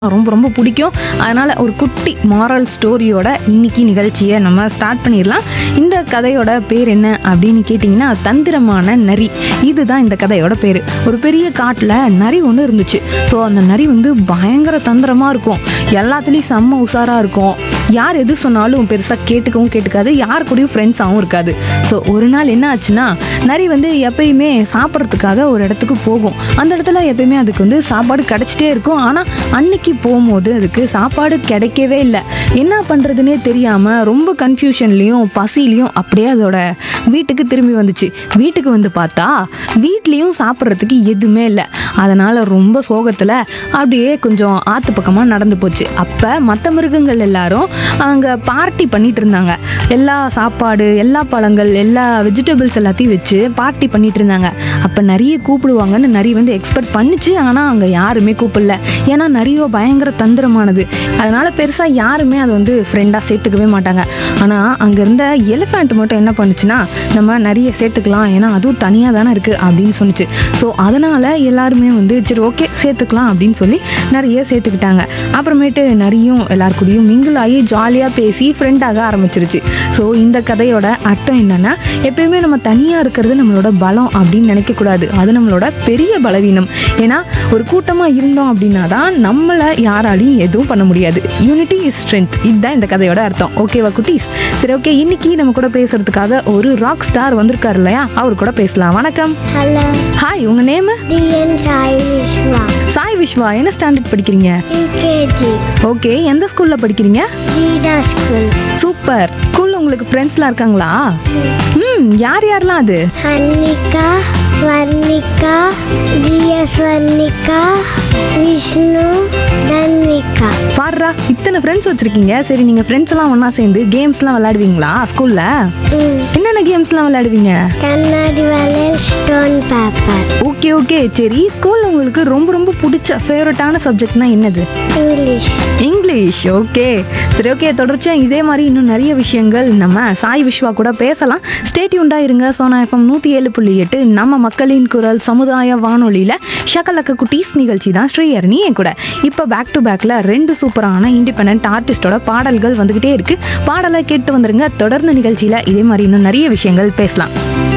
ரொம்ப ரொம்ப பிடிக்கும் அதனால் ஒரு குட்டி மாரல் ஸ்டோரியோட இன்னைக்கு நிகழ்ச்சியை நம்ம ஸ்டார்ட் பண்ணிடலாம் இந்த கதையோட பேர் என்ன அப்படின்னு கேட்டிங்கன்னா தந்திரமான நரி இதுதான் இந்த கதையோட பேர் ஒரு பெரிய காட்டில் நரி ஒன்று இருந்துச்சு ஸோ அந்த நரி வந்து பயங்கர தந்திரமாக இருக்கும் எல்லாத்துலேயும் செம்ம உஷாராக இருக்கும் யார் எது சொன்னாலும் பெருசாக கேட்டுக்கவும் கேட்டுக்காது யார் கூடயும் ஃப்ரெண்ட்ஸாகவும் இருக்காது ஸோ ஒரு நாள் என்ன ஆச்சுன்னா நரி வந்து எப்பயுமே சாப்பிட்றதுக்காக ஒரு இடத்துக்கு போகும் அந்த இடத்துல எப்பயுமே அதுக்கு வந்து சாப்பாடு கிடச்சிட்டே இருக்கும் ஆனால் அன்னைக்கு போகும்போது அதுக்கு சாப்பாடு கிடைக்கவே இல்லை என்ன பண்ணுறதுனே தெரியாமல் ரொம்ப கன்ஃபியூஷன்லேயும் பசிலையும் அப்படியே அதோட வீட்டுக்கு திரும்பி வந்துச்சு வீட்டுக்கு வந்து பார்த்தா வீட்லேயும் சாப்பிட்றதுக்கு எதுவுமே இல்லை அதனால் ரொம்ப சோகத்தில் அப்படியே கொஞ்சம் ஆற்று பக்கமாக நடந்து போச்சு அப்போ மற்ற மிருகங்கள் எல்லாரும் அங்கே பார்ட்டி பண்ணிட்டு இருந்தாங்க எல்லா சாப்பாடு எல்லா பழங்கள் எல்லா வெஜிடபிள்ஸ் எல்லாத்தையும் வச்சு பார்ட்டி பண்ணிட்டு இருந்தாங்க அப்போ நிறைய கூப்பிடுவாங்கன்னு நிறைய வந்து எக்ஸ்பெக்ட் பண்ணிச்சு ஆனால் அங்கே யாருமே கூப்பிடல ஏன்னா நிறைய பயங்கர தந்திரமானது அதனால பெருசாக யாருமே அதை வந்து ஃப்ரெண்டாக சேர்த்துக்கவே மாட்டாங்க ஆனால் அங்கே இருந்த எலிஃபண்ட் மட்டும் என்ன பண்ணுச்சுன்னா நம்ம நிறைய சேர்த்துக்கலாம் ஏன்னா அதுவும் தனியாக தானே இருக்குது அப்படின்னு சொன்னிச்சு ஸோ அதனால் எல்லாருமே வந்து சரி ஓகே சேர்த்துக்கலாம் அப்படின்னு சொல்லி நிறைய சேர்த்துக்கிட்டாங்க அப்புறமேட்டு நிறையும் எல்லார் கூடயும் மிங்கிள் ஆகி ஜாலியாக பேசி ஃப்ரெண்டாக ஆரம்பிச்சிருச்சு ஸோ இந்த கதையோட அர்த்தம் என்னன்னா எப்பயுமே நம்ம தனியாக இருக்கிறது நம்மளோட பலம் அப்படின்னு நினைக்கக்கூடாது அது நம்மளோட பெரிய பலவீனம் ஏன்னா ஒரு கூட்டமாக இருந்தோம் அப்படின்னா தான் நம்மளை யாராலையும் எதுவும் பண்ண முடியாது யூனிட்டி இஸ் ஸ்ட்ரென்த் இதுதான் இந்த கதையோட அர்த்தம் ஓகேவா குட்டீஸ் சரி ஓகே இன்னைக்கு நம்ம கூட பேசுறதுக்காக ஒரு ராக் ஸ்டார் வந்திருக்காரு இல்லையா அவர் கூட பேசலாம் வணக்கம் ஹலோ ஹாய் உங்க நேம் டிஎன் சாய் விஸ்வா சாய் விஸ்வா என்ன ஸ்டாண்டர்ட் படிக்கிறீங்க யூகேஜி ஓகே எந்த ஸ்கூல்ல படிக்கிறீங்க ரீடா ஸ்கூல் சூப்பர் ஸ்கூல்ல உங்களுக்கு ஃப்ரெண்ட்ஸ்லாம் இருக்காங்களா ம் யார் யாரெல்லாம் அது ஹன்னிகா ஸ்வர்ணிகா டிஎஸ் ஸ்வர்ணிகா விஷ்ணு தன்விகா பாடுறா இத்தனை ஃப்ரெண்ட்ஸ் வச்சிருக்கீங்க சரி நீங்க ஃப்ரெண்ட்ஸ் எல்லாம் ஒண்ணா சேர்ந்து கேம்ஸ்லாம் விளையாடுவீங்களா ஸ்கூல்ல ம் என்னென்ன கேம்ஸ்லாம் விளையாடுவீங்க கண்ணாடி வளையல் ஸ்டோன் பேப்பர் ஓகே ஓகே சரி ஸ்கூல்ல உங்களுக்கு ரொம்ப ரொம்ப பிடிச்ச ஃபேவரட்டான சப்ஜெக்ட்னா என்னது இங்கிலீஷ் இங்கிலீஷ் ஓகே சரி ஓகே தொடர்ச்சியாக இதே மாதிரி இன்னும் நிறைய விஷயங்கள் நம்ம சாய் விஸ்வா கூட பேசலாம் ஸ்டேட்யூண்டா இருங்க சோனா எஃப்எம் நூற்றி ஏழு புள்ளி எட்டு நம்ம மக்களின் குரல் சமுதாய வானொலியில் ஷகலக்க குட்டீஸ் நிகழ்ச்சி தான் ஸ்ரீஹரணி என் கூட இப்போ பேக் டு பேக்கில் ரெண்டு சூப்பரான இண்டிபெண்ட் ஆர்டிஸ்டோட பாடல்கள் வந்துக்கிட்டே இருக்கு பாடலை கேட்டு வந்துருங்க தொடர்ந்து நிகழ்ச்சியில் இதே மாதிரி இன்னும் நிறைய விஷயங்கள் பேசலாம்